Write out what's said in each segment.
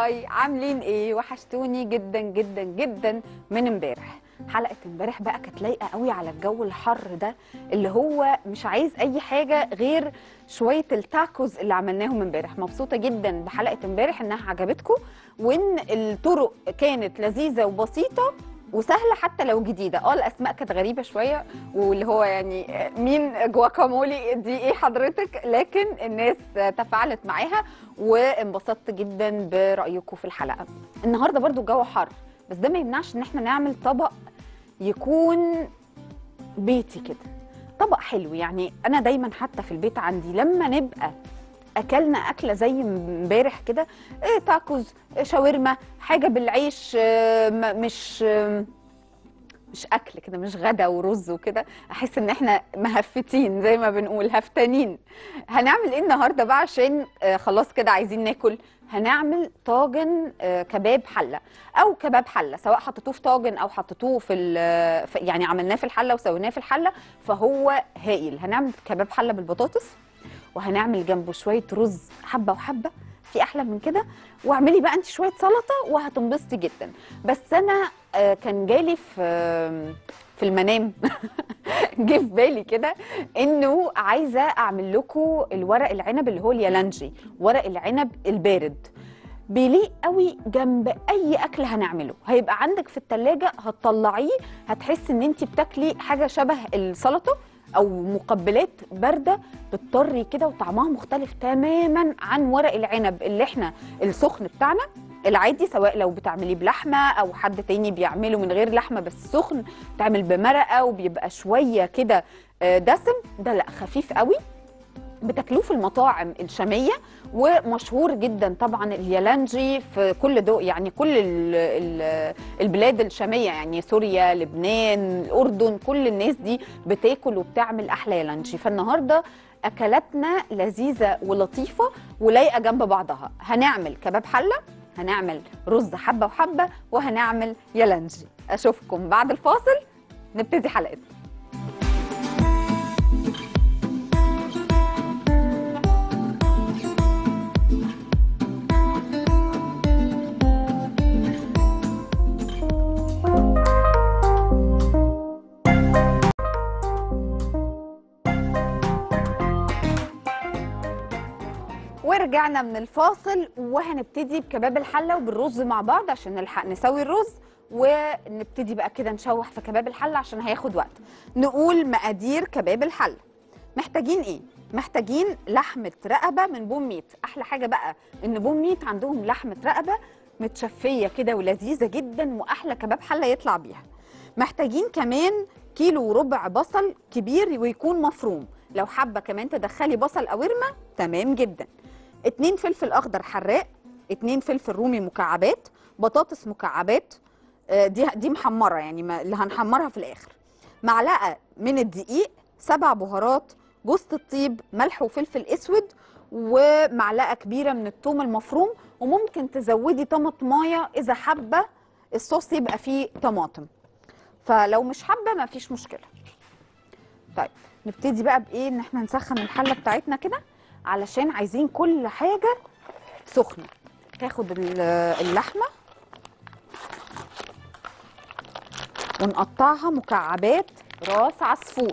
هاي عاملين ايه وحشتوني جدا جدا جدا من امبارح حلقه امبارح بقى كانت لايقه قوي على الجو الحر ده اللي هو مش عايز اي حاجه غير شويه التاكوز اللي عملناهم امبارح مبسوطه جدا بحلقه امبارح انها عجبتكم وان الطرق كانت لذيذه وبسيطه وسهله حتى لو جديده اه الاسماء كانت غريبه شويه واللي هو يعني مين جواكامولي دي ايه حضرتك لكن الناس تفاعلت معاها وانبسطت جدا برايكم في الحلقه النهارده برضو الجو حر بس ده ما يمنعش ان احنا نعمل طبق يكون بيتي كده طبق حلو يعني انا دايما حتى في البيت عندي لما نبقى اكلنا اكله زي امبارح كده إيه تاكوز إيه شاورما حاجه بالعيش آه، م- مش آه، مش اكل كده مش غدا ورز وكده احس ان احنا مهفتين زي ما بنقول هفتانين هنعمل ايه النهارده بقى عشان آه، خلاص كده عايزين ناكل هنعمل طاجن آه، كباب حله او كباب حله سواء حطيتوه في طاجن او حطيتوه في ال- في- يعني عملناه في الحله وسويناه في الحله فهو هايل هنعمل كباب حله بالبطاطس وهنعمل جنبه شويه رز حبه وحبه في احلى من كده واعملي بقى انت شويه سلطه وهتنبسطي جدا بس انا آه، كان جالي في آم، في المنام جه في بالي كده انه عايزه اعمل لكم الورق العنب اللي هو اليالانجي ورق العنب البارد بيليق قوي جنب اي اكل هنعمله هيبقى عندك في التلاجة هتطلعيه هتحس ان انت بتاكلي حاجه شبه السلطه او مقبلات بارده بتطري كده وطعمها مختلف تماما عن ورق العنب اللي احنا السخن بتاعنا العادي سواء لو بتعمليه بلحمه او حد تاني بيعمله من غير لحمه بس سخن بتعمل بمرقه وبيبقى شويه كده آه، دسم ده لا خفيف قوي بتاكلوه في المطاعم الشاميه ومشهور جدا طبعا اليالانجي في كل دو يعني كل ال ال البلاد الشاميه يعني سوريا لبنان الاردن كل الناس دي بتاكل وبتعمل احلى يالانجي فالنهارده اكلاتنا لذيذه ولطيفه ولايقه جنب بعضها هنعمل كباب حله هنعمل رز حبه وحبه وهنعمل يالانجي اشوفكم بعد الفاصل نبتدي حلقتنا ورجعنا من الفاصل وهنبتدي بكباب الحله وبالرز مع بعض عشان نلحق نسوي الرز ونبتدي بقى كده نشوح في كباب الحله عشان هياخد وقت نقول مقادير كباب الحله محتاجين ايه محتاجين لحمه رقبه من بوم ميت احلى حاجه بقى ان بوم ميت عندهم لحمه رقبه متشفيه كده ولذيذه جدا واحلى كباب حله يطلع بيها محتاجين كمان كيلو وربع بصل كبير ويكون مفروم لو حابه كمان تدخلي بصل او ورمه تمام جدا اتنين فلفل اخضر حراق اتنين فلفل رومي مكعبات بطاطس مكعبات آه، دي دي محمره يعني ما اللي هنحمرها في الاخر معلقه من الدقيق سبع بهارات جوز الطيب ملح وفلفل اسود ومعلقه كبيره من الثوم المفروم وممكن تزودي طماطمايه اذا حابه الصوص يبقى فيه طماطم فلو مش حابه ما فيش مشكله طيب نبتدي بقى بايه ان احنا نسخن الحله بتاعتنا كده علشان عايزين كل حاجه سخنه هاخد ال- اللحمه ونقطعها مكعبات راس عصفور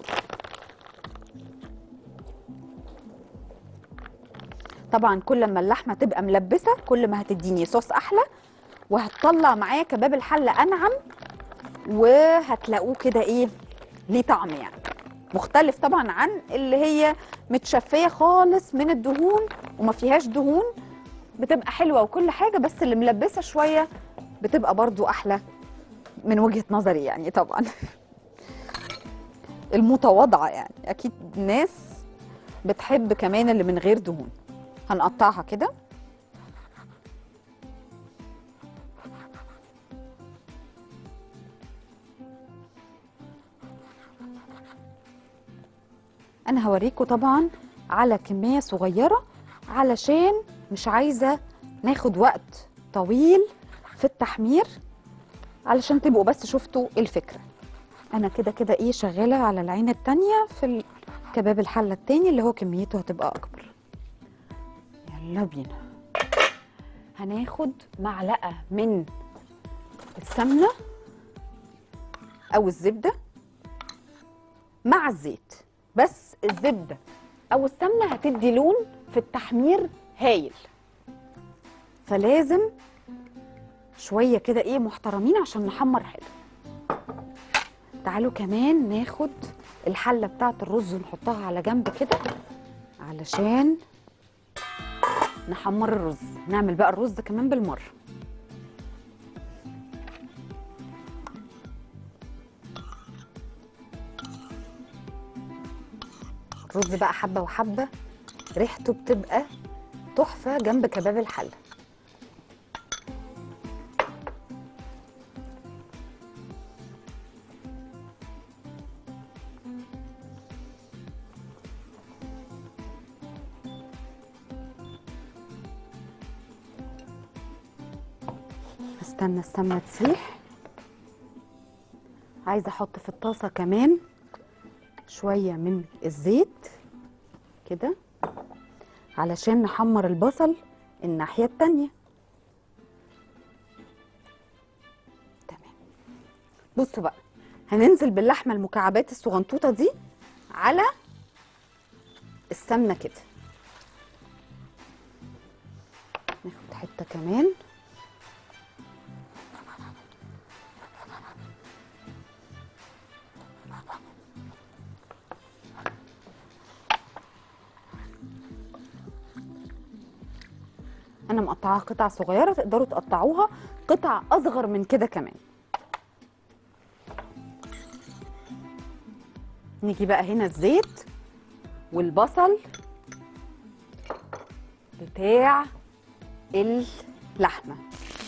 طبعا كل ما اللحمه تبقى ملبسه كل ما هتديني صوص احلى وهتطلع معايا كباب الحله انعم وهتلاقوه كده ايه ليه طعم يعني مختلف طبعا عن اللي هي متشفيه خالص من الدهون وما فيهاش دهون بتبقى حلوه وكل حاجه بس اللي ملبسه شويه بتبقى برضو احلى من وجهه نظري يعني طبعا المتواضعه يعني اكيد ناس بتحب كمان اللي من غير دهون هنقطعها كده انا هوريكم طبعا على كميه صغيره علشان مش عايزه ناخد وقت طويل في التحمير علشان تبقوا بس شفتوا الفكره انا كده كده ايه شغاله على العين التانية في الكباب الحله التاني اللي هو كميته هتبقى اكبر يلا بينا هناخد معلقه من السمنه او الزبده مع الزيت بس الزبده او السمنه هتدي لون في التحمير هايل فلازم شويه كده ايه محترمين عشان نحمر حلو تعالوا كمان ناخد الحله بتاعه الرز نحطها على جنب كده علشان نحمر الرز نعمل بقى الرز كمان بالمره الرز بقى حبه وحبه ريحته بتبقى تحفه جنب كباب الحله استنى السمنه تسيح عايزه احط في الطاسه كمان شويه من الزيت كده علشان نحمر البصل الناحيه التانيه تمام بصوا بقى هننزل باللحمه المكعبات الصغنطوطه دي على السمنه كده ناخد حته كمان انا مقطعاها قطع صغيره تقدروا تقطعوها قطع اصغر من كده كمان نيجي بقى هنا الزيت والبصل بتاع اللحمه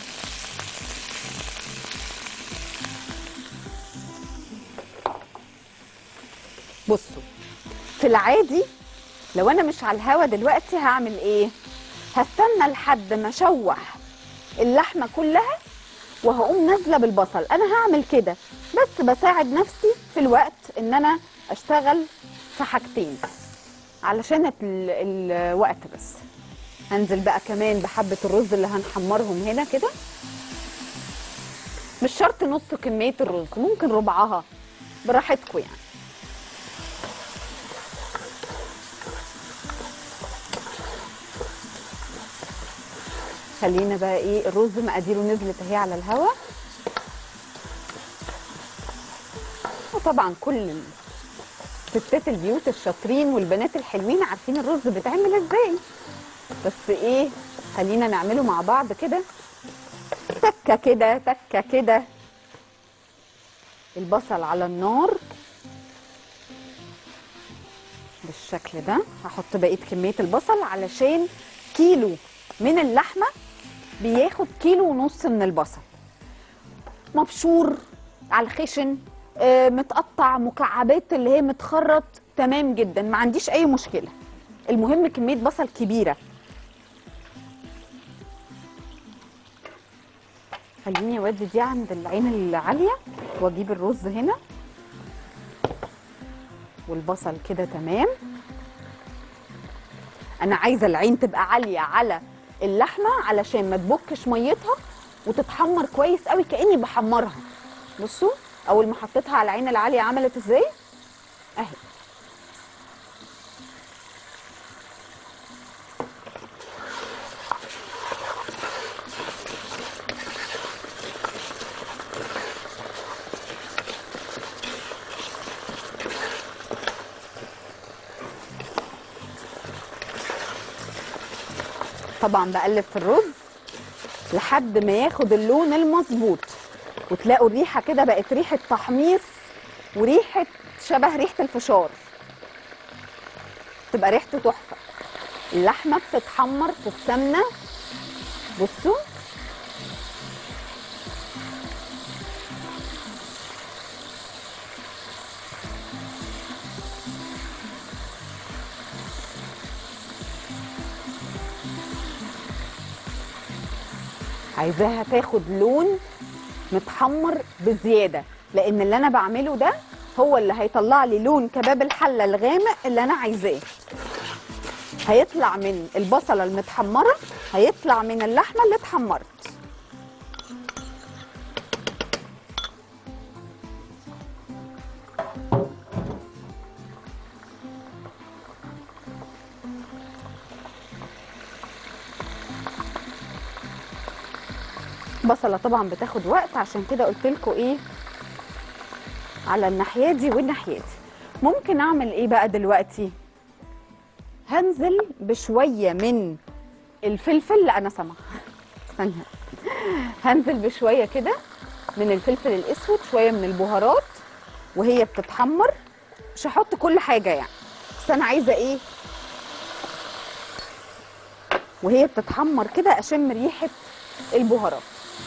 بصوا في العادي لو انا مش على الهوا دلوقتي هعمل ايه هستنى لحد ما اشوح اللحمه كلها وهقوم نازله بالبصل انا هعمل كده بس بساعد نفسي في الوقت ان انا اشتغل في حاجتين علشان ال- الوقت بس هنزل بقى كمان بحبه الرز اللي هنحمرهم هنا كده مش شرط نص كميه الرز ممكن ربعها براحتكم يعني خلينا بقى ايه الرز مقاديره نزلت اهي على الهوا وطبعا كل ستات البيوت الشاطرين والبنات الحلوين عارفين الرز بيتعمل ازاي بس ايه خلينا نعمله مع بعض كده تكه كده تكه كده البصل على النار بالشكل ده هحط بقيه كميه البصل علشان كيلو من اللحمه بياخد كيلو ونص من البصل مبشور على الخشن آه، متقطع مكعبات اللي هي متخرط تمام جدا ما عنديش اي مشكله المهم كميه بصل كبيره خليني اودي دي عند العين العاليه واجيب الرز هنا والبصل كده تمام انا عايزه العين تبقى عاليه على اللحمه علشان ما تبكش ميتها وتتحمر كويس قوي كاني بحمرها بصوا اول ما حطيتها على العين العاليه عملت ازاي اهي طبعا بقلب في الرز لحد ما ياخد اللون المظبوط وتلاقوا الريحه كده بقت ريحه تحميص وريحه شبه ريحه الفشار تبقى ريحته تحفه اللحمه بتتحمر في السمنه بصوا عايزاها تاخد لون متحمر بزياده لان اللي انا بعمله ده هو اللي هيطلع لي لون كباب الحله الغامق اللي انا عايزاه هيطلع من البصله المتحمره هيطلع من اللحمه اللي اتحمرت بصله طبعا بتاخد وقت عشان كده قلت لكم ايه على الناحيه دي والناحيه دي ممكن اعمل ايه بقى دلوقتي هنزل بشويه من الفلفل لا انا سامعه استنى هنزل بشويه كده من الفلفل الاسود شويه من البهارات وهي بتتحمر مش هحط كل حاجه يعني بس انا عايزه ايه وهي بتتحمر كده اشم ريحه البهارات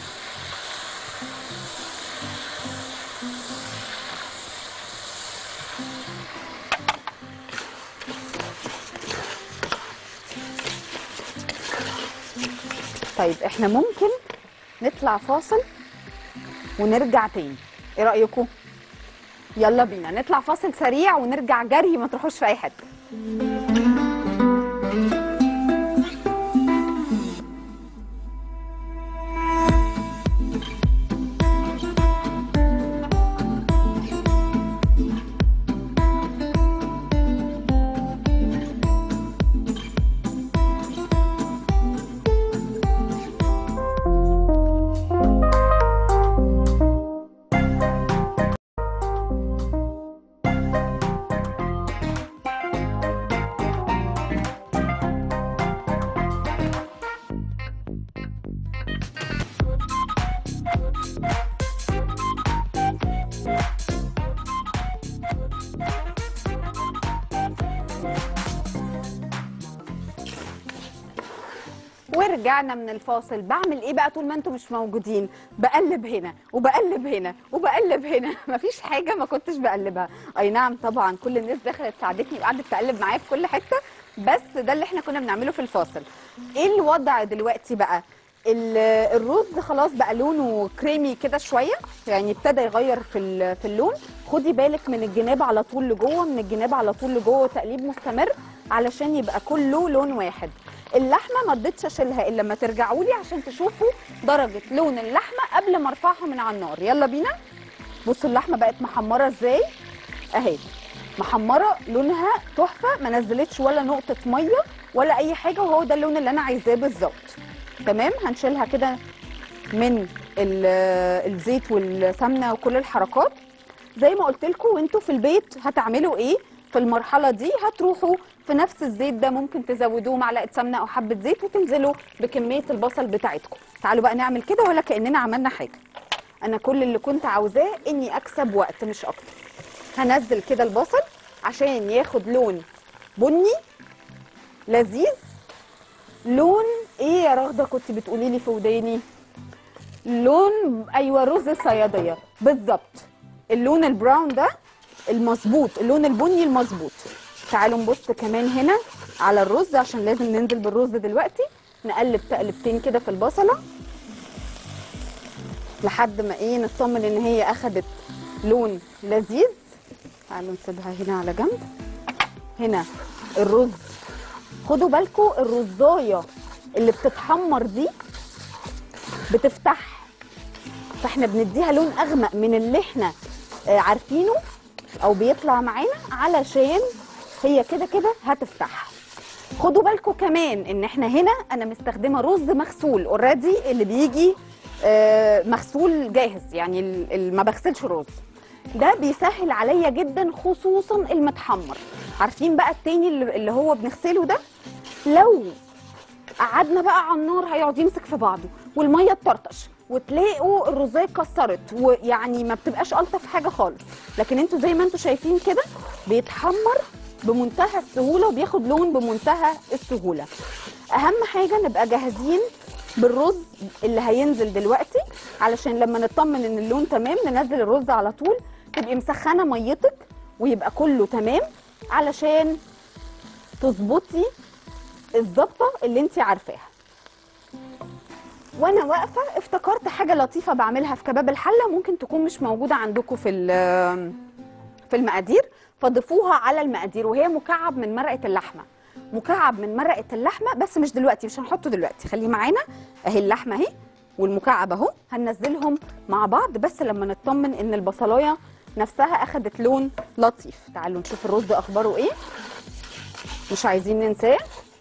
طيب احنا ممكن نطلع فاصل ونرجع تاني ايه رايكم يلا بينا نطلع فاصل سريع ونرجع جري ما تروحوش في اي حته ورجعنا من الفاصل بعمل ايه بقى طول ما انتم مش موجودين بقلب هنا وبقلب هنا وبقلب هنا مفيش حاجه ما كنتش بقلبها اي نعم طبعا كل الناس دخلت ساعدتني وقعدت تقلب معايا في كل حته بس ده اللي احنا كنا بنعمله في الفاصل ايه الوضع دلوقتي بقى ال- الرز خلاص بقى لونه كريمي كده شويه يعني ابتدى يغير في ال- في اللون خدي بالك من الجناب على طول لجوه من الجناب على طول لجوه تقليب مستمر علشان يبقى كله لون واحد اللحمه ما رضيتش اشيلها الا لما ترجعوا لي عشان تشوفوا درجه لون اللحمه قبل ما ارفعها من على النار يلا بينا بصوا اللحمه بقت محمره ازاي اهي محمره لونها تحفه ما نزلتش ولا نقطه ميه ولا اي حاجه وهو ده اللون اللي انا عايزاه بالظبط تمام هنشيلها كده من ال- الزيت والسمنه وكل الحركات زي ما قلت لكم وانتوا في البيت هتعملوا ايه في المرحله دي هتروحوا في نفس الزيت ده ممكن تزودوه معلقه سمنه او حبه زيت وتنزلوا بكميه البصل بتاعتكم تعالوا بقى نعمل كده ولا كاننا عملنا حاجه انا كل اللي كنت عاوزاه اني اكسب وقت مش اكتر هنزل كده البصل عشان ياخد لون بني لذيذ لون ايه يا رغده كنت بتقولي لي في وداني لون ايوه رز الصياديه بالظبط اللون البراون ده المظبوط اللون البني المظبوط تعالوا نبص كمان هنا على الرز عشان لازم ننزل بالرز دلوقتي نقلب تقلبتين كده في البصله لحد ما ايه نطمن ان هي اخدت لون لذيذ تعالوا نسيبها هنا على جنب هنا الرز خدوا بالكم الرزايه اللي بتتحمر دي بتفتح فاحنا بنديها لون اغمق من اللي احنا آه، عارفينه او بيطلع معانا علشان هي كده كده هتفتح خدوا بالكم كمان ان احنا هنا انا مستخدمه رز مغسول اوريدي اللي بيجي آه، مغسول جاهز يعني ال- ال- ما بغسلش رز ده بيسهل عليا جدا خصوصا المتحمر عارفين بقى التاني اللي اللي هو بنغسله ده لو قعدنا بقى على النار هيقعد يمسك في بعضه والميه تطرطش وتلاقوا الرزايه اتكسرت ويعني ما بتبقاش الطف حاجه خالص لكن انتوا زي ما انتوا شايفين كده بيتحمر بمنتهى السهوله وبياخد لون بمنتهى السهوله اهم حاجه نبقى جاهزين بالرز اللي هينزل دلوقتي علشان لما نطمن ان اللون تمام ننزل الرز على طول تبقي مسخنه ميتك ويبقى كله تمام علشان تظبطي الظبطه اللي انت عارفاها وانا واقفه افتكرت حاجه لطيفه بعملها في كباب الحله ممكن تكون مش موجوده عندكم في ال- في المقادير فضيفوها على المقادير وهي مكعب من مرقه اللحمه مكعب من مرقه اللحمه بس مش دلوقتي مش هنحطه دلوقتي خليه معانا اهي اللحمه اهي والمكعب اهو هننزلهم مع بعض بس لما نطمن ان البصلايه نفسها اخدت لون لطيف تعالوا نشوف الرز اخباره ايه مش عايزين ننساه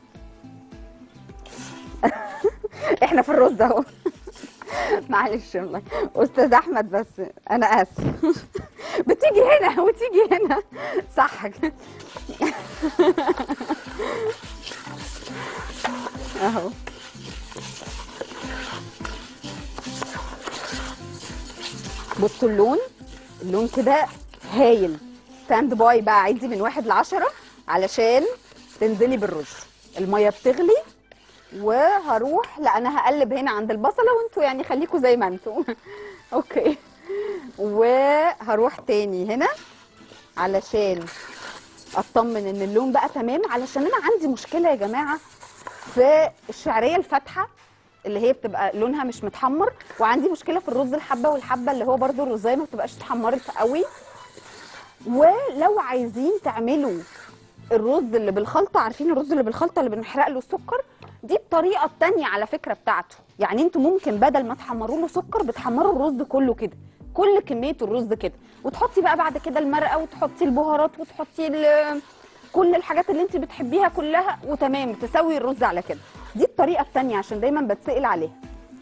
احنا في الرز اهو معلش والله استاذ احمد بس انا اسف بتيجي هنا وتيجي هنا صح كده. اهو بصوا اللون اللون كده هايل ستاند باي بقى عادي من واحد لعشرة علشان تنزلي بالرز المية بتغلي وهروح لا انا هقلب هنا عند البصله وانتوا يعني خليكوا زي ما انتوا اوكي وهروح تاني هنا علشان اطمن ان اللون بقى تمام علشان انا عندي مشكله يا جماعه في الشعريه الفاتحه اللي هي بتبقى لونها مش متحمر وعندي مشكله في الرز الحبه والحبه اللي هو برضو الرزايه ما بتبقاش اتحمرت قوي ولو عايزين تعملوا الرز اللي بالخلطه عارفين الرز اللي بالخلطه اللي بنحرق له السكر دي الطريقه التانية على فكره بتاعته يعني انتوا ممكن بدل ما تحمروا له سكر بتحمروا الرز كله كده كل كميه الرز كده وتحطي بقى بعد كده المرقه وتحطي البهارات وتحطي ال- كل الحاجات اللي انت بتحبيها كلها وتمام تسوي الرز على كده دي الطريقه التانية عشان دايما بتسال عليها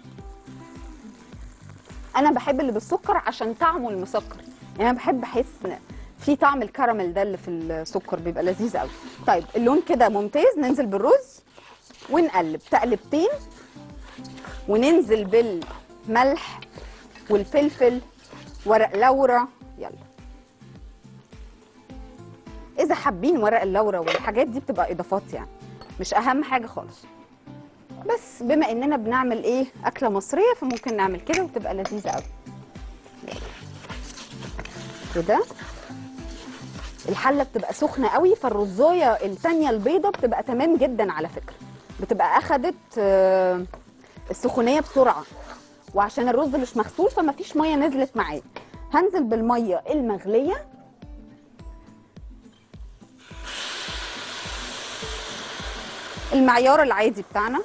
انا بحب اللي بالسكر عشان طعمه المسكر يعني انا بحب احس إن في طعم الكراميل ده اللي في السكر بيبقى لذيذ قوي طيب اللون كده ممتاز ننزل بالرز ونقلب تقلبتين وننزل بالملح والفلفل ورق لورا يلا اذا حابين ورق اللورا والحاجات دي بتبقى اضافات يعني مش اهم حاجه خالص بس بما اننا بنعمل ايه اكله مصريه فممكن نعمل كده وتبقى لذيذه قوي كده الحله بتبقى سخنه قوي فالرزايه التانية البيضه بتبقى تمام جدا على فكره بتبقى اخدت آه، السخونيه بسرعه وعشان الرز مش مغسول فما فيش ميه نزلت معاه هنزل بالميه المغليه المعيار العادي بتاعنا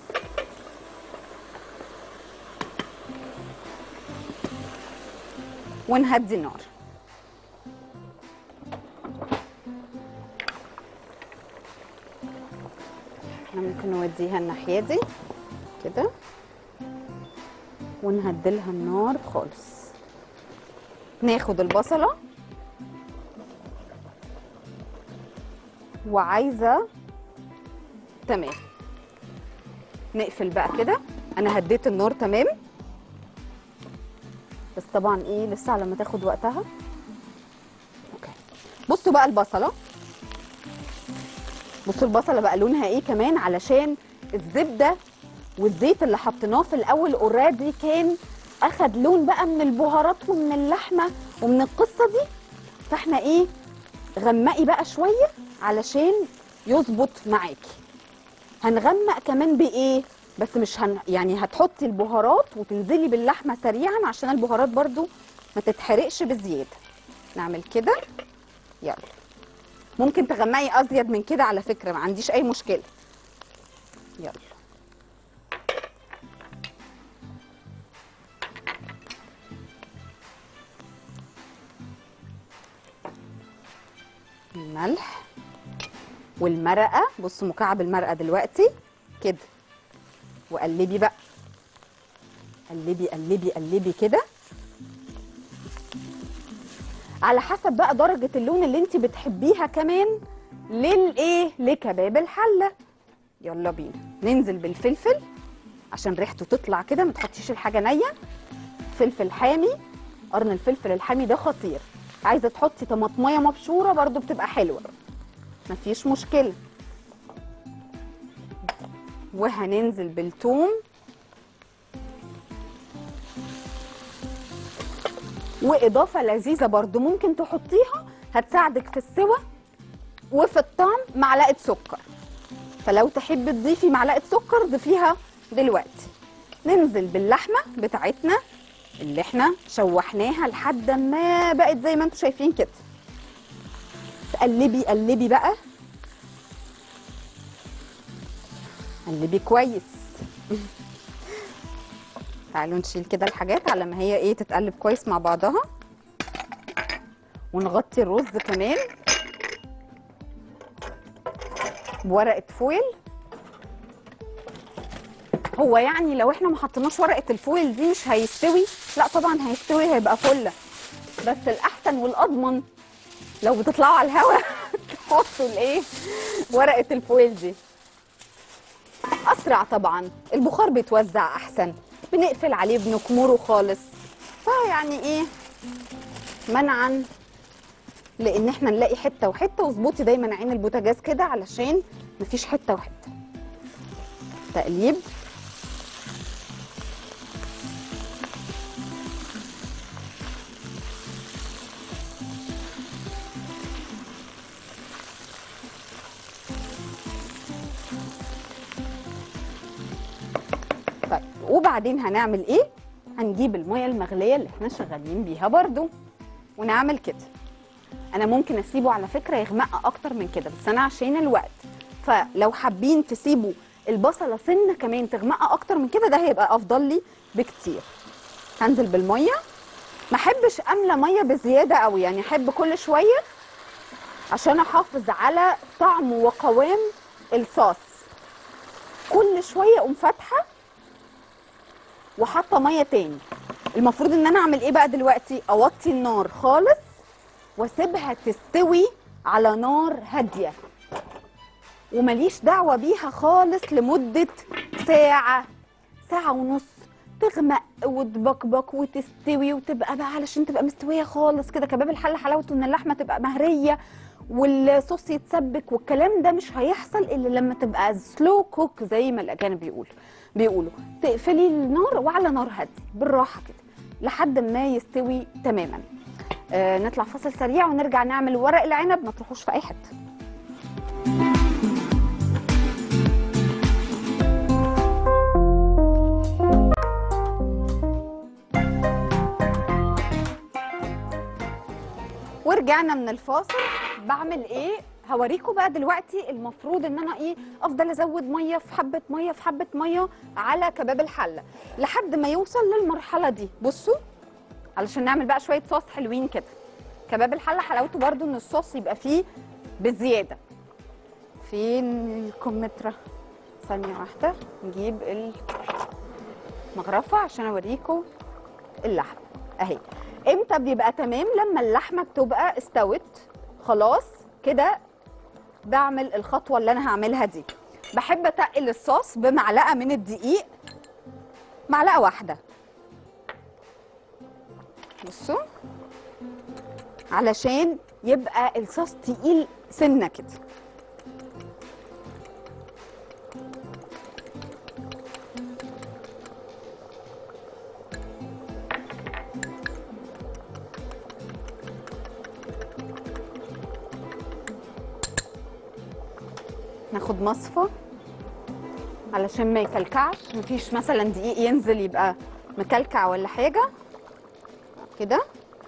ونهدي النار احنا ممكن نوديها الناحيه دي كده ونهدلها النار خالص ناخد البصله وعايزه تمام نقفل بقى كده انا هديت النار تمام بس طبعا ايه لسه على ما تاخد وقتها اوكي بصوا بقى البصله بصوا البصله بقى لونها ايه كمان علشان الزبده والزيت اللي حطيناه في الاول اوريدي كان اخد لون بقى من البهارات ومن اللحمه ومن القصه دي فاحنا ايه غمقي بقى شويه علشان يظبط معاكي هنغمق كمان بايه بس مش هن يعني هتحطي البهارات وتنزلي باللحمه سريعا عشان البهارات برضو ما تتحرقش بزياده نعمل كده يلا ممكن تغمقي ازيد من كده على فكره ما عنديش اي مشكله يلا الملح والمرقه بصوا مكعب المرقه دلوقتي كده وقلبي بقى قلبي قلبي قلبي كده على حسب بقى درجه اللون اللي انت بتحبيها كمان للايه لكباب الحله يلا بينا ننزل بالفلفل عشان ريحته تطلع كده ما تحطيش الحاجه نيه فلفل حامي قرن الفلفل الحامي ده خطير عايزه تحطي طماطميه مبشوره برضو بتبقى حلوه مفيش مشكله وهننزل بالثوم واضافه لذيذه برضو ممكن تحطيها هتساعدك في السوى وفي الطعم معلقه سكر فلو تحبي تضيفي معلقه سكر ضيفيها دلوقتي ننزل باللحمه بتاعتنا اللي احنا شوحناها لحد ما بقت زي ما انتم شايفين كده قلبي قلبي بقى قلبي كويس تعالوا نشيل كده الحاجات على ما هي ايه تتقلب كويس مع بعضها ونغطي الرز كمان بورقه فويل هو يعني لو احنا ما حطيناش ورقه الفويل دي مش هيستوي لا طبعا هيستوي هيبقى فله بس الاحسن والاضمن لو بتطلعوا على الهواء تحطوا الايه ورقه الفويل دي اسرع طبعا البخار بيتوزع احسن بنقفل عليه بنكمره خالص فيعني ايه منعا لان احنا نلاقي حته وحته واظبطي دايما عين البوتاجاز كده علشان مفيش حته وحته تقليب طيب وبعدين هنعمل ايه هنجيب الميه المغليه اللي احنا شغالين بيها برضو ونعمل كده انا ممكن اسيبه على فكره يغمق اكتر من كده بس انا عشان الوقت فلو حابين تسيبوا البصله سنه كمان تغمق اكتر من كده ده هيبقى افضل لي بكتير هنزل بالميه ما احبش املى ميه بزياده قوي يعني احب كل شويه عشان احافظ على طعم وقوام الصوص كل شويه اقوم فاتحه وحاطه ميه تاني المفروض ان انا اعمل ايه بقى دلوقتي اوطي النار خالص واسيبها تستوي على نار هاديه ومليش دعوه بيها خالص لمده ساعه ساعه ونص تغمق وتبقبق وتستوي وتبقى بقى علشان تبقى مستويه خالص كده كباب الحله حلاوته ان اللحمه تبقى مهريه والصوص يتسبك والكلام ده مش هيحصل الا لما تبقى سلو كوك زي ما الاجانب بيقولوا بيقولوا تقفلي النار وعلى نار هاديه بالراحه كده لحد ما يستوي تماما آه نطلع فاصل سريع ونرجع نعمل ورق العنب ما تروحوش في اي حته ورجعنا من الفاصل بعمل ايه هوريكم بقى دلوقتي المفروض ان انا ايه افضل ازود ميه في حبه ميه في حبه ميه على كباب الحله لحد ما يوصل للمرحله دي بصوا علشان نعمل بقى شويه صوص حلوين كده كباب الحله حلاوته برضو ان الصوص يبقى فيه بزياده فين الكمثرى ثانيه واحده نجيب المغرفه عشان اوريكم اللحم اهي امتى بيبقى تمام لما اللحمه بتبقى استوت خلاص كده بعمل الخطوه اللي انا هعملها دي بحب اتقل الصوص بمعلقه من الدقيق معلقه واحده بصوا علشان يبقى الصوص تقيل سنه كده ناخد مصفى علشان ما يكلكعش مفيش مثلا دقيق ينزل يبقى مكلكع ولا حاجه كده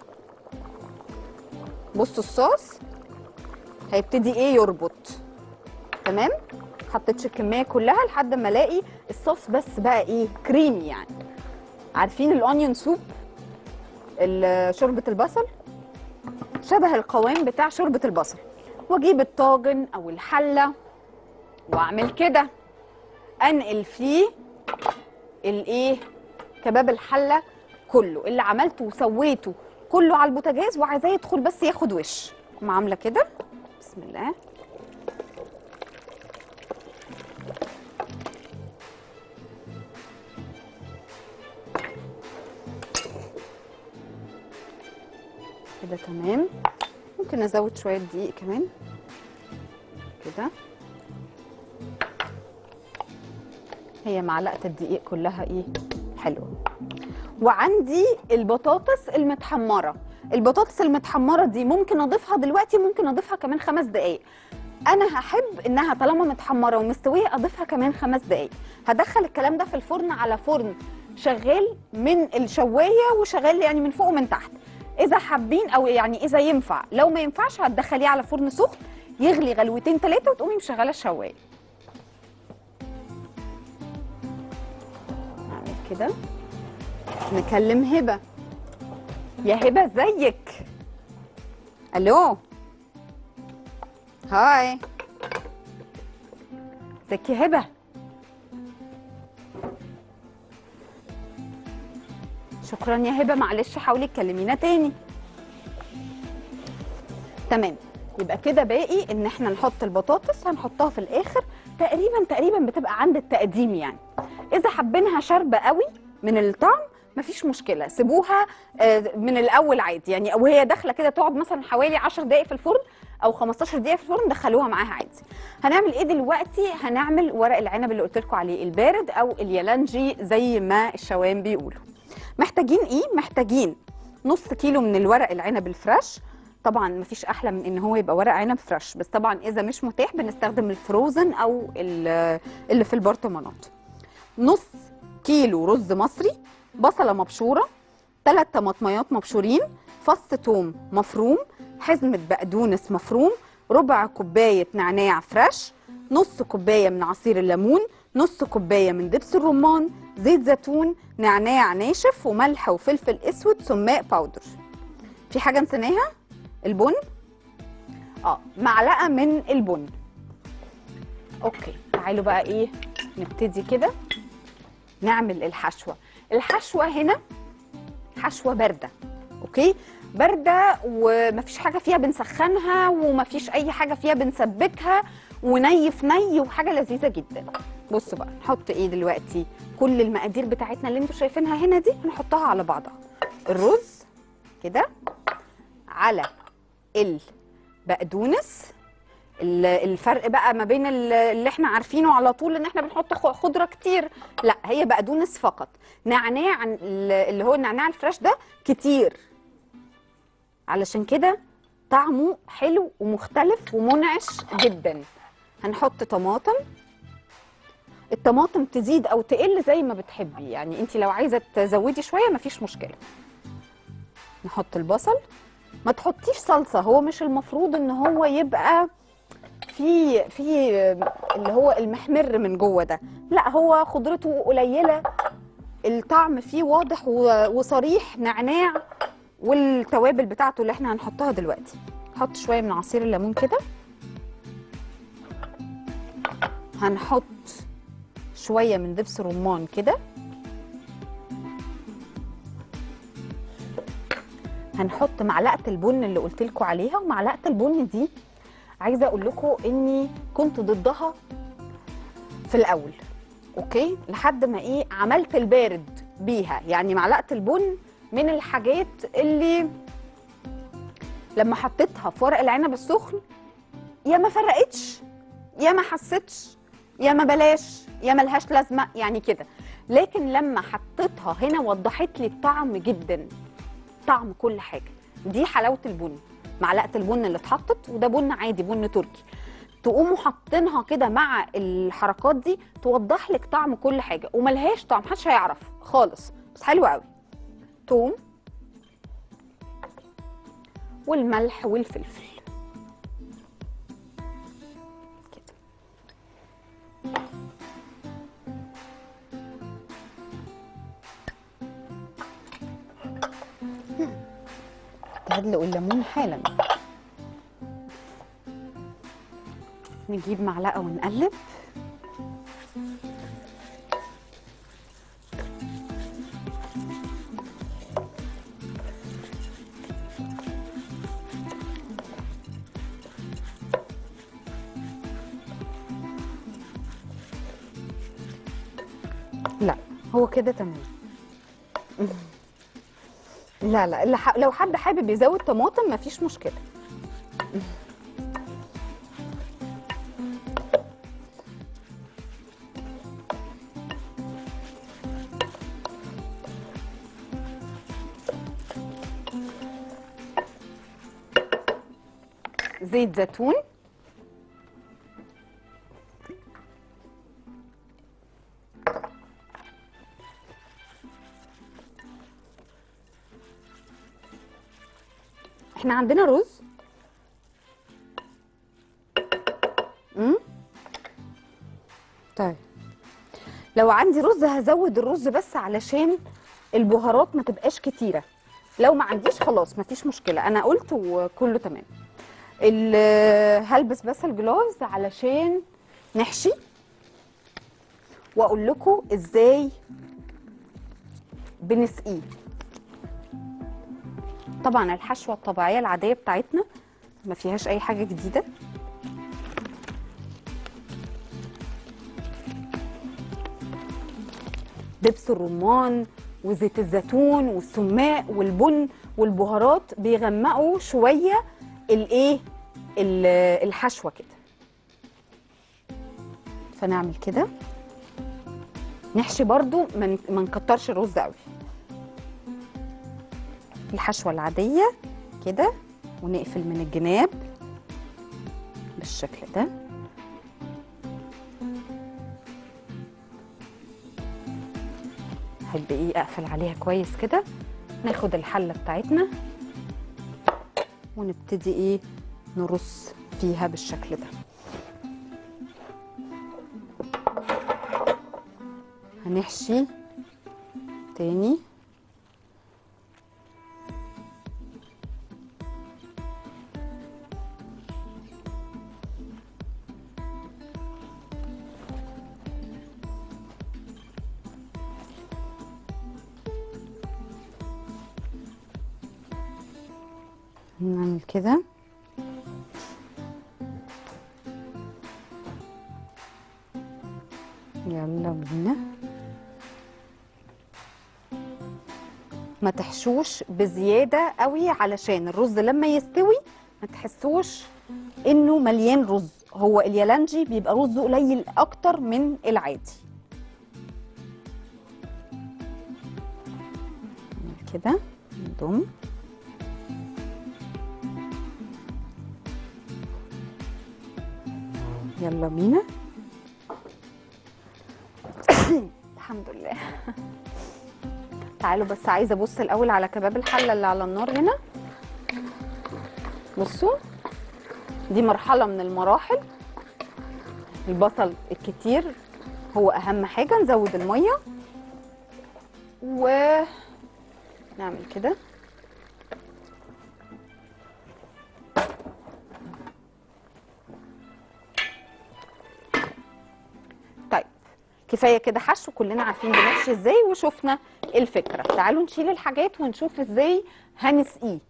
بصوا الصوص هيبتدي ايه يربط تمام حطيتش الكميه كلها لحد ما الاقي الصوص بس بقى ايه كريمي يعني عارفين الاونيون سوب ال- شوربه البصل شبه القوام بتاع شوربه البصل واجيب الطاجن او الحله واعمل كده انقل فيه الايه كباب الحله كله اللي عملته وسويته كله على البوتاجاز وعايزاه يدخل بس ياخد وش أقوم عامله كده بسم الله كده تمام ممكن ازود شويه دقيق كمان كده هي معلقه الدقيق كلها ايه حلوه وعندي البطاطس المتحمره البطاطس المتحمره دي ممكن اضيفها دلوقتي ممكن اضيفها كمان خمس دقايق انا هحب انها طالما متحمره ومستويه اضيفها كمان خمس دقايق هدخل الكلام ده في الفرن على فرن شغال من الشوايه وشغال يعني من فوق ومن تحت اذا حابين او يعني اذا ينفع لو ما ينفعش هتدخليه على فرن سخن يغلي غلوتين ثلاثه وتقومي مشغله الشوايه كده نكلم هبه يا هبه ازيك الو هاي ازيك يا هبه شكرا يا هبه معلش حاولي تكلمينا تاني تمام يبقى كده باقي ان احنا نحط البطاطس هنحطها في الاخر تقريبا تقريبا بتبقى عند التقديم يعني اذا حابينها شاربه قوي من الطعم مفيش مشكله سيبوها آه، من الاول عادي يعني وهي داخله كده تقعد مثلا حوالي 10 دقائق في الفرن او 15 دقيقه في الفرن دخلوها معاها عادي هنعمل ايه دلوقتي هنعمل ورق العنب اللي قلت لكم عليه البارد او اليالانجي زي ما الشوام بيقولوا محتاجين ايه محتاجين نص كيلو من الورق العنب الفريش طبعا مفيش احلى من ان هو يبقى ورق عنب فريش بس طبعا اذا مش متاح بنستخدم الفروزن او ال- اللي في البرطمانات نص كيلو رز مصري بصله مبشوره ثلاث طماطميات مبشورين فص ثوم مفروم حزمه بقدونس مفروم ربع كوبايه نعناع فريش نص كوبايه من عصير الليمون نص كوبايه من دبس الرمان زيت زيتون نعناع ناشف وملح وفلفل اسود سماق باودر في حاجه نسيناها البن اه معلقه من البن اوكي تعالوا بقى ايه نبتدي كده نعمل الحشوه الحشوه هنا حشوه بارده اوكي بارده ومفيش حاجه فيها بنسخنها ومفيش اي حاجه فيها بنسبكها وني في ني وحاجه لذيذه جدا بصوا بقى نحط ايه دلوقتي كل المقادير بتاعتنا اللي انتوا شايفينها هنا دي هنحطها على بعضها الرز كده على البقدونس ال- الفرق بقى ما بين ال- اللي احنا عارفينه على طول ان احنا بنحط خ- خضره كتير لا هي بقدونس فقط نعناع ال- اللي هو النعناع الفريش ده كتير علشان كده طعمه حلو ومختلف ومنعش جدا هنحط طماطم الطماطم تزيد او تقل زي ما بتحبي يعني انت لو عايزه تزودي شويه مفيش مشكله نحط البصل ما تحطيش صلصه هو مش المفروض ان هو يبقى في في اللي هو المحمر من جوه ده لا هو خضرته قليله الطعم فيه واضح و- وصريح نعناع والتوابل بتاعته اللي احنا هنحطها دلوقتي نحط شويه من عصير الليمون كده هنحط شويه من دبس رمان كده هنحط معلقه البن اللي قلت لكم عليها ومعلقه البن دي عايزه اقول لكم اني كنت ضدها في الاول اوكي لحد ما ايه عملت البارد بيها يعني معلقه البن من الحاجات اللي لما حطيتها في ورق العنب السخن يا ما فرقتش يا ما حسيتش يا ما بلاش يا ما لهاش لازمه يعني كده لكن لما حطيتها هنا وضحت لي الطعم جدا طعم كل حاجه دي حلاوه البن معلقه البن اللي اتحطت وده بن عادي بن تركي تقوموا حاطينها كده مع الحركات دي توضح لك طعم كل حاجه وملهاش طعم محدش هيعرف خالص بس حلو قوي توم والملح والفلفل كده هدلق الليمون حالا نجيب معلقه ونقلب لا هو كده تمام لا لا اللي ح- لو حد حابب يزود طماطم مفيش مشكله زيت زيتون احنا عندنا رز امم طيب لو عندي رز هزود الرز بس علشان البهارات ما تبقاش كتيره لو ما عنديش خلاص ما فيش مشكله انا قلت وكله تمام ال- هلبس بس الجلوفز علشان نحشي واقول لكم ازاي بنسقيه طبعا الحشوه الطبيعيه العاديه بتاعتنا ما فيهاش اي حاجه جديده دبس الرمان وزيت الزيتون والسماق والبن والبهارات بيغمقوا شويه الايه ال- الحشوه كده فنعمل كده نحشي برضو ما ما نكترش الرز قوي الحشوه العاديه كده ونقفل من الجناب بالشكل ده احب ايه اقفل عليها كويس كده ناخد الحله بتاعتنا ونبتدي ايه نرص فيها بالشكل ده هنحشي تاني نعمل كده يلا بينا ما تحشوش بزيادة قوي علشان الرز لما يستوي ما تحسوش انه مليان رز هو اليالنجي بيبقى رزه قليل اكتر من العادي نعمل كده نضم يلا بينا الحمد لله تعالوا بس عايزه ابص الاول على كباب الحله اللي على النار هنا بصوا دي مرحله من المراحل البصل الكتير هو اهم حاجه نزود الميه و نعمل كده طيب كفايه كده حشو كلنا عارفين بنحشي ازاي وشفنا الفكره تعالوا نشيل الحاجات ونشوف ازاي هنسقيه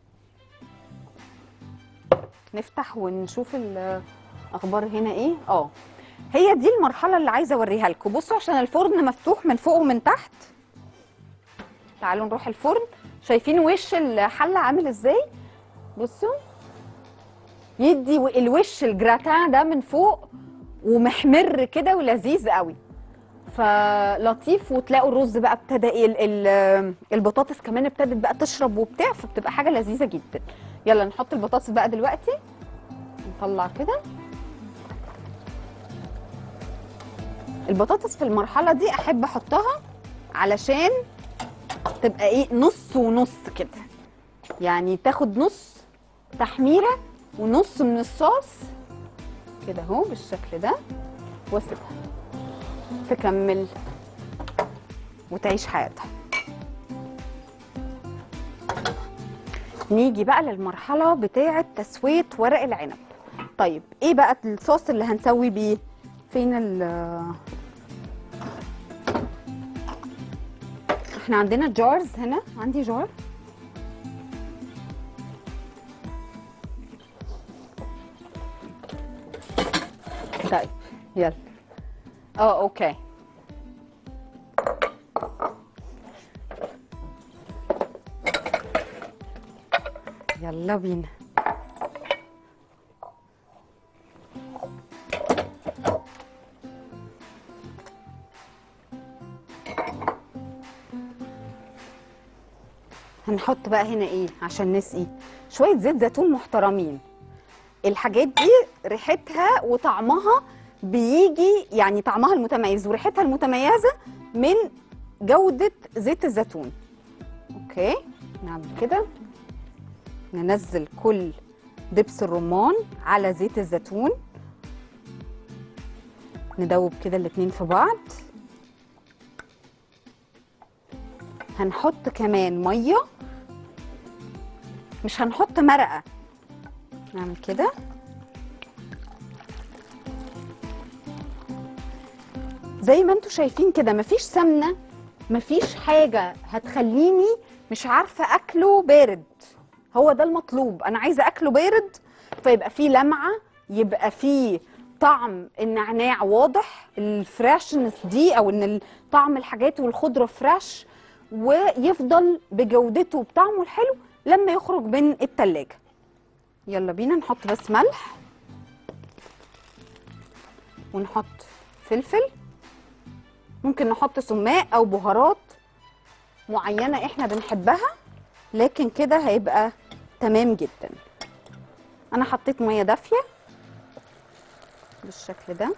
نفتح ونشوف الاخبار هنا ايه اه هي دي المرحله اللي عايزه اوريها لكم بصوا عشان الفرن مفتوح من فوق ومن تحت تعالوا نروح الفرن شايفين وش الحله عامل ازاي بصوا يدي و- الوش الجراتان ده من فوق ومحمر كده ولذيذ قوي فلطيف وتلاقوا الرز بقى ابتدى ايه ال- ال- البطاطس كمان ابتدت بقى تشرب وبتاع فبتبقى حاجه لذيذه جدا يلا نحط البطاطس بقى دلوقتي نطلع كده البطاطس في المرحله دي احب احطها علشان تبقى ايه نص ونص كده يعني تاخد نص تحميره ونص من الصوص كده اهو بالشكل ده واسيبها تكمل وتعيش حياتها نيجي بقى للمرحله بتاعه تسويه ورق العنب طيب ايه بقى الصوص اللي هنسوي بيه فين ال احنا عندنا جارز هنا عندي جار طيب يلا اه اوكي يلا بينا هنحط بقى هنا ايه عشان نسقي شويه زيت زيتون محترمين الحاجات دي ريحتها وطعمها بيجي يعني طعمها المتميز وريحتها المتميزه من جوده زيت الزيتون اوكي نعمل كده ننزل كل دبس الرمان على زيت الزيتون ندوب كده الاتنين في بعض هنحط كمان ميه مش هنحط مرقه نعمل كده زي ما انتم شايفين كده مفيش سمنه مفيش حاجه هتخليني مش عارفه اكله بارد هو ده المطلوب انا عايزه اكله بارد فيبقى فيه لمعه يبقى فيه طعم النعناع واضح الفراشنس دي او ان طعم الحاجات والخضره فريش ويفضل بجودته وبطعمه الحلو لما يخرج من التلاجة يلا بينا نحط بس ملح ونحط فلفل ممكن نحط سماق او بهارات معينه احنا بنحبها لكن كده هيبقى تمام جدا انا حطيت ميه دافيه بالشكل ده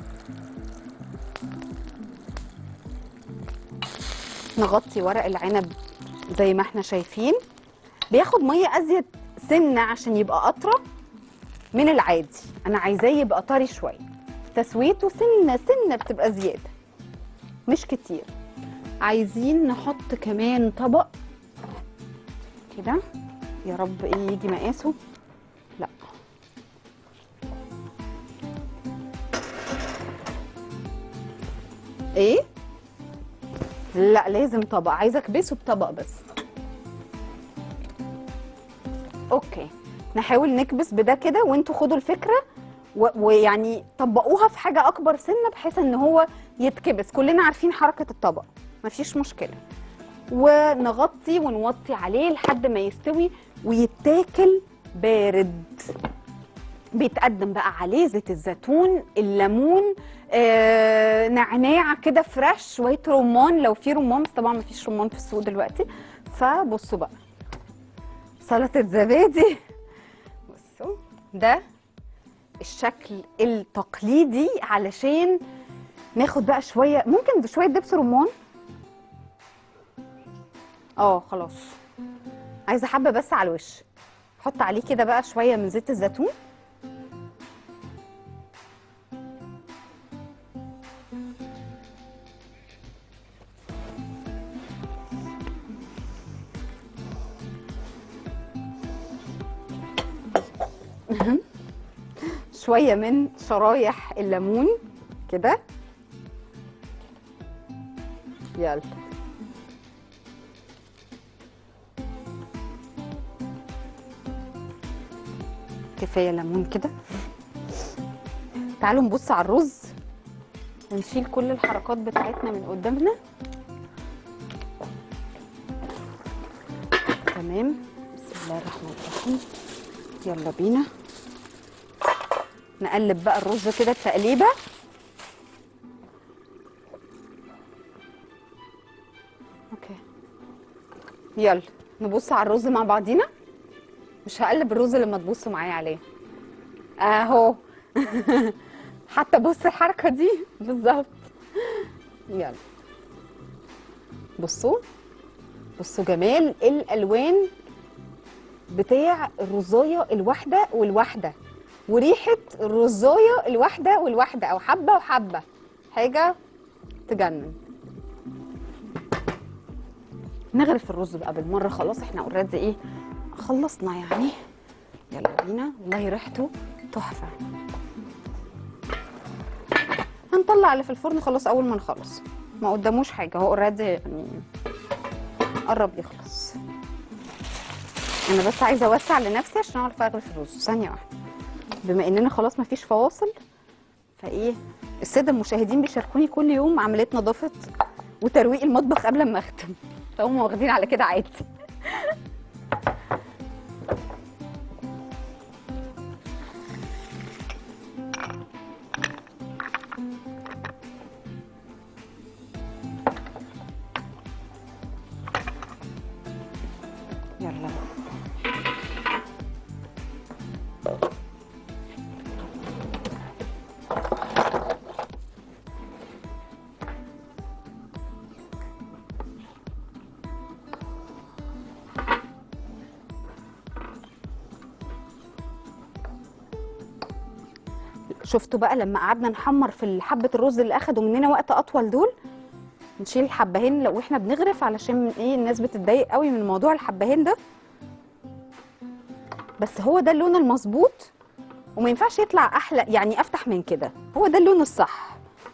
نغطي ورق العنب زي ما احنا شايفين بياخد ميه ازيد سنه عشان يبقى اطرى من العادي انا عايزاه يبقى طري شويه تسويته سنه سنه بتبقى زياده مش كتير عايزين نحط كمان طبق كده يا رب ايه يجي مقاسه لا ايه لا لازم طبق عايزه اكبسه بطبق بس اوكي نحاول نكبس بده كده وانتوا خدوا الفكره و- ويعني طبقوها في حاجه اكبر سنه بحيث ان هو يتكبس كلنا عارفين حركه الطبق مفيش مشكله ونغطي ونوطي عليه لحد ما يستوي ويتاكل بارد بيتقدم بقى عليه زيت الزيتون الليمون آه، نعناع كده فريش شويه رمان لو في رمان بس طبعا مفيش رمان في السوق دلوقتي فبصوا بقى سلطه زبادي بصوا ده الشكل التقليدي علشان ناخد بقى شويه ممكن شويه دبس رمان اه خلاص عايزه حبه بس على الوش حط عليه كده بقى شويه من زيت الزيتون شويه من شرايح الليمون كده يلا كفايه ليمون كده تعالوا نبص على الرز ونشيل كل الحركات بتاعتنا من قدامنا تمام بسم الله الرحمن الرحيم يلا بينا نقلب بقى الرز كده التقليبه اوكي يلا نبص على الرز مع بعضينا مش هقلب الرز لما تبصوا معايا عليه اهو حتى بص الحركه دي بالظبط يلا بصوا بصوا جمال الالوان بتاع الرزايه الواحده والواحده وريحه الرزايه الواحده والواحده او حبه وحبه حاجه تجنن نغرف الرز بقى بالمره خلاص احنا اوريدي ايه خلصنا يعني يلا بينا والله ريحته تحفه هنطلع اللي في الفرن خلاص اول ما نخلص ما قداموش حاجه هو اوريدي يعني قرب يخلص انا بس عايزه اوسع لنفسي عشان اعرف اغرف الرز ثانيه واحده بما اننا خلاص ما فيش فواصل فايه الساده المشاهدين بيشاركوني كل يوم عمليه نظافه وترويق المطبخ قبل ما اختم فهم واخدين على كده عادي يلا بقى. شفتوا بقى لما قعدنا نحمر في حبة الرز اللي اخدوا مننا وقت اطول دول نشيل الحبهان لو احنا بنغرف علشان ايه الناس بتتضايق قوي من موضوع الحبهان ده بس هو ده اللون المظبوط وما ينفعش يطلع احلى يعني افتح من كده هو ده اللون الصح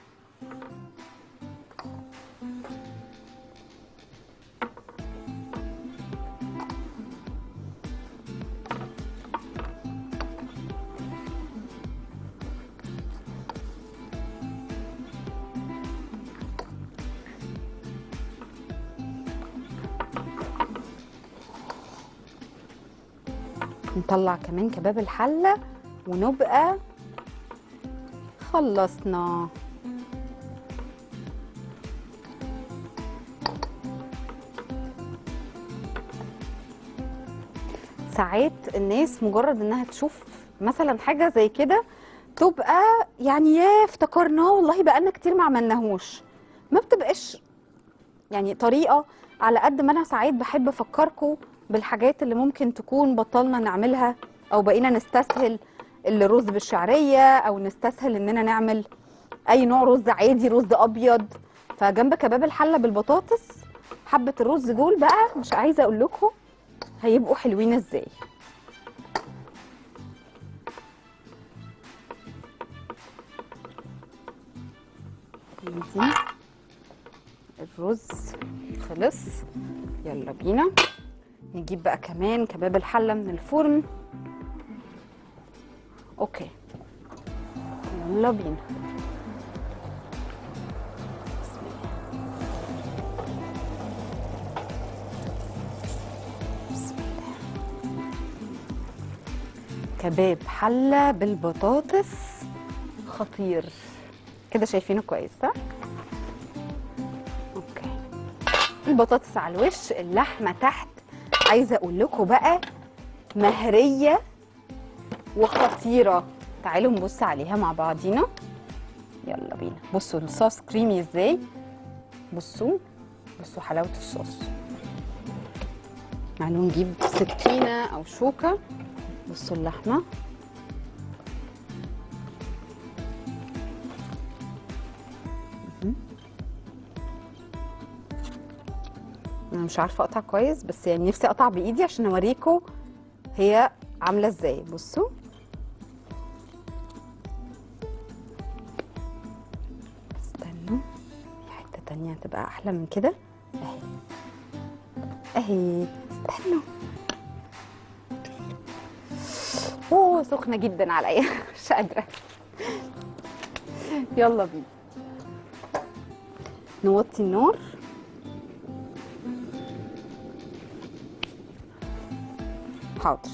نطلع كمان كباب الحلة ونبقى خلصنا ساعات الناس مجرد انها تشوف مثلا حاجة زي كده تبقى يعني يا افتكرناه والله بقالنا كتير ما عملناهوش ما بتبقاش يعني طريقة على قد ما انا ساعات بحب افكركم بالحاجات اللي ممكن تكون بطلنا نعملها او بقينا نستسهل الرز بالشعريه او نستسهل اننا نعمل اي نوع رز عادي رز ابيض فجنب كباب الحله بالبطاطس حبه الرز دول بقى مش عايزه اقول لكم هيبقوا حلوين ازاي دي الرز خلص يلا بينا نجيب بقى كمان كباب الحله من الفرن اوكي يلا بينا بسم الله بسم الله كباب حله بالبطاطس خطير كده شايفينه كويس صح اوكي البطاطس على الوش اللحمه تحت عايزه اقول لكم بقى مهريه وخطيره تعالوا نبص عليها مع بعضينا يلا بينا بصوا الصوص كريمي ازاي بصوا بصوا حلاوه الصوص تعالوا نجيب سكينه او شوكه بصوا اللحمه مهم. انا مش عارفه اقطع كويس بس يعني نفسي اقطع بايدي عشان اوريكم هي عامله ازاي بصوا استنوا في حته تانية هتبقى احلى من كده اهي اهي استنوا اوه سخنه جدا عليا مش قادره يلا بينا نوطي النار حاضر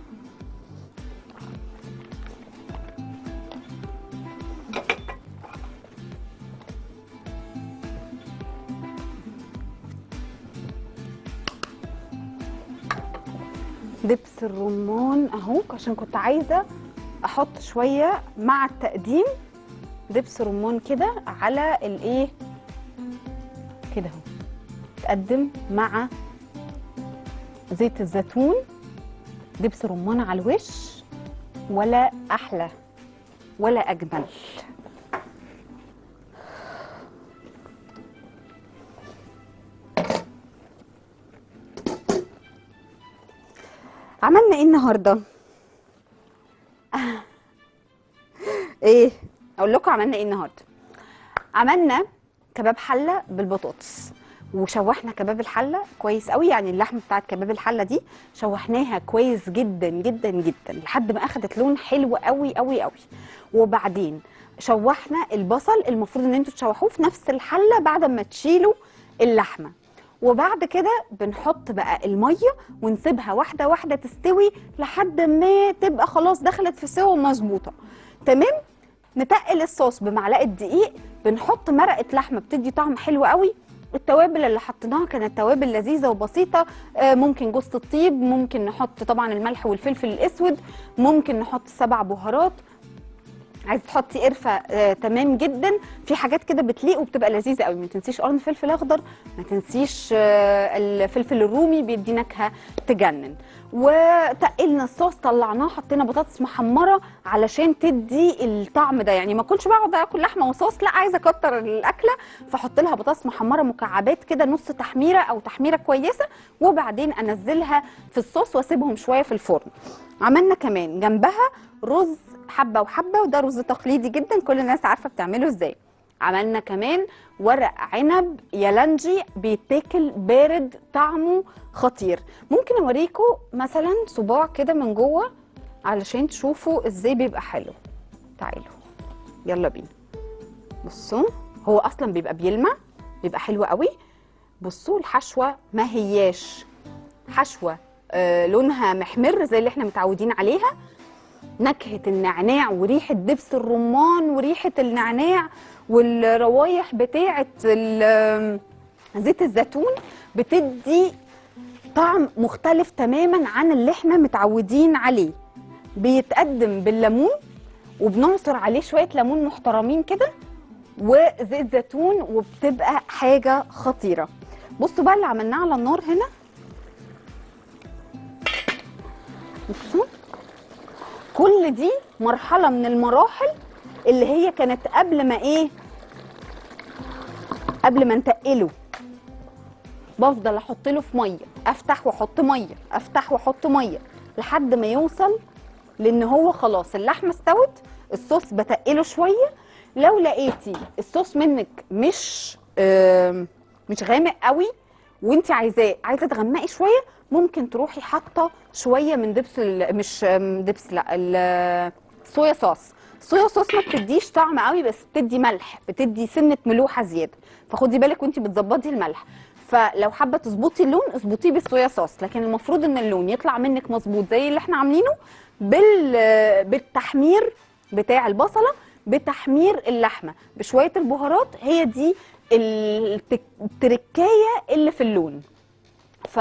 دبس الرمان اهو عشان كنت عايزه احط شويه مع التقديم دبس رمان كده على الايه كده اهو تقدم مع زيت الزيتون دبس رمان على الوش ولا احلى ولا اجمل عملنا ايه النهارده ايه اقول لكم عملنا ايه النهارده عملنا كباب حله بالبطاطس وشوحنا كباب الحله كويس قوي يعني اللحمه بتاعت كباب الحله دي شوحناها كويس جدا جدا جدا لحد ما اخدت لون حلو قوي قوي قوي وبعدين شوحنا البصل المفروض ان انتوا تشوحوه في نفس الحله بعد ما تشيلوا اللحمه وبعد كده بنحط بقى الميه ونسيبها واحده واحده تستوي لحد ما تبقى خلاص دخلت في سوا مظبوطه تمام نتقل الصوص بمعلقه دقيق بنحط مرقه لحمه بتدي طعم حلو قوي التوابل اللي حطيناها كانت توابل لذيذه وبسيطه آه، ممكن جوز الطيب ممكن نحط طبعا الملح والفلفل الاسود ممكن نحط سبع بهارات عايزه تحطي قرفه آه، تمام جدا في حاجات كده بتليق وبتبقى لذيذه قوي ما تنسيش قرن فلفل اخضر ما تنسيش آه، الفلفل الرومي بيدي نكهه تجنن وتقلنا الصوص طلعناه حطينا بطاطس محمره علشان تدي الطعم ده يعني ما كنتش بقعد اكل لحمه وصوص لا عايزه اكتر الاكله فاحط لها بطاطس محمره مكعبات كده نص تحميره او تحميره كويسه وبعدين انزلها في الصوص واسيبهم شويه في الفرن عملنا كمان جنبها رز حبه وحبه وده رز تقليدي جدا كل الناس عارفه بتعمله ازاي عملنا كمان ورق عنب يالنجي بيتاكل بارد طعمه خطير ممكن اوريكم مثلا صباع كده من جوه علشان تشوفوا ازاي بيبقى حلو تعالوا يلا بينا بصوا هو اصلا بيبقى بيلمع بيبقى حلو قوي بصوا الحشوه ما هياش حشوه آه لونها محمر زي اللي احنا متعودين عليها نكهه النعناع وريحه دبس الرمان وريحه النعناع والروايح بتاعه ال- زيت الزيتون بتدي طعم مختلف تماما عن اللي احنا متعودين عليه بيتقدم بالليمون وبنعصر عليه شويه ليمون محترمين كده وزيت زيتون وبتبقى حاجه خطيره بصوا بقى اللي عملناه على النار هنا بصوا كل دي مرحله من المراحل اللي هي كانت قبل ما ايه قبل ما نتقله بفضل احط له في ميه افتح واحط ميه افتح واحط ميه لحد ما يوصل لان هو خلاص اللحمه استوت الصوص بتقله شويه لو لقيتي الصوص منك مش آم، مش غامق قوي وانت عايزاه عايزه تغمقي شويه ممكن تروحي حاطه شويه من دبس ال- مش آم، دبس لا ال- الصويا صوص الصويا صوص ما بتديش طعم قوي بس بتدي ملح بتدي سنه ملوحه زياده فخدي بالك وانت بتظبطي الملح فلو حابه تظبطي اللون اظبطيه بالصويا صوص لكن المفروض ان اللون يطلع منك مظبوط زي اللي احنا عاملينه بال بالتحمير بتاع البصله بتحمير اللحمه بشويه البهارات هي دي التك- التركايه اللي في اللون ف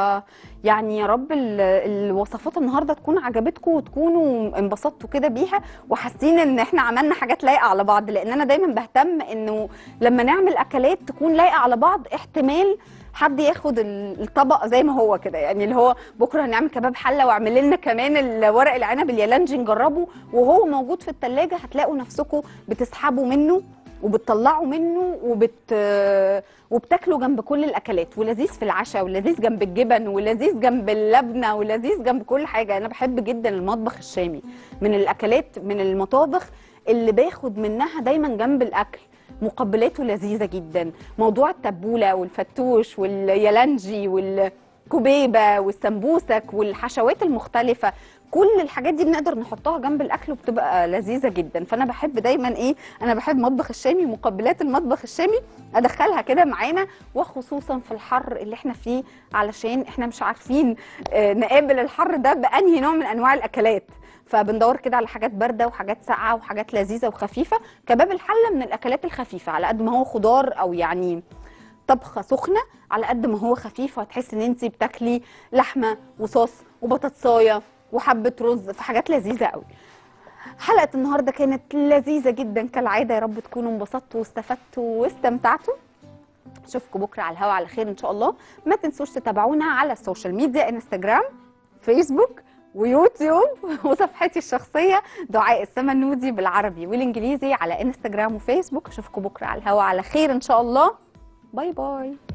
يعني يا رب ال- الوصفات النهارده تكون عجبتكم وتكونوا انبسطتوا كده بيها وحاسين ان احنا عملنا حاجات لايقه على بعض لان انا دايما بهتم انه لما نعمل اكلات تكون لايقه على بعض احتمال حد ياخد ال- الطبق زي ما هو كده يعني اللي هو بكره هنعمل كباب حله واعمل لنا كمان الورق العنب اليالنجي نجربه وهو موجود في التلاجة هتلاقوا نفسكم بتسحبوا منه وبتطلعوا منه وبت وبتاكلوا جنب كل الاكلات ولذيذ في العشاء ولذيذ جنب الجبن ولذيذ جنب اللبنه ولذيذ جنب كل حاجه انا بحب جدا المطبخ الشامي من الاكلات من المطابخ اللي باخد منها دايما جنب الاكل مقبلاته لذيذه جدا موضوع التبوله والفتوش واليالنجي والكبيبه والسمبوسك والحشوات المختلفه كل الحاجات دي بنقدر نحطها جنب الاكل وبتبقى لذيذه جدا فانا بحب دايما ايه انا بحب مطبخ الشامي ومقبلات المطبخ الشامي ادخلها كده معانا وخصوصا في الحر اللي احنا فيه علشان احنا مش عارفين آه، نقابل الحر ده بانهي نوع من انواع الاكلات فبندور كده على حاجات بارده وحاجات ساقعه وحاجات لذيذه وخفيفه كباب الحله من الاكلات الخفيفه على قد ما هو خضار او يعني طبخه سخنه على قد ما هو خفيف وهتحسي ان انت بتاكلي لحمه وصوص وبطاطسايه وحبه رز في حاجات لذيذه قوي حلقه النهارده كانت لذيذه جدا كالعاده يا رب تكونوا انبسطتوا واستفدتوا واستمتعتوا اشوفكم بكره على الهوا على خير ان شاء الله ما تنسوش تتابعونا على السوشيال ميديا انستجرام فيسبوك ويوتيوب وصفحتي الشخصيه دعاء السمنودي بالعربي والانجليزي على انستجرام وفيسبوك اشوفكم بكره على الهوا على خير ان شاء الله باي باي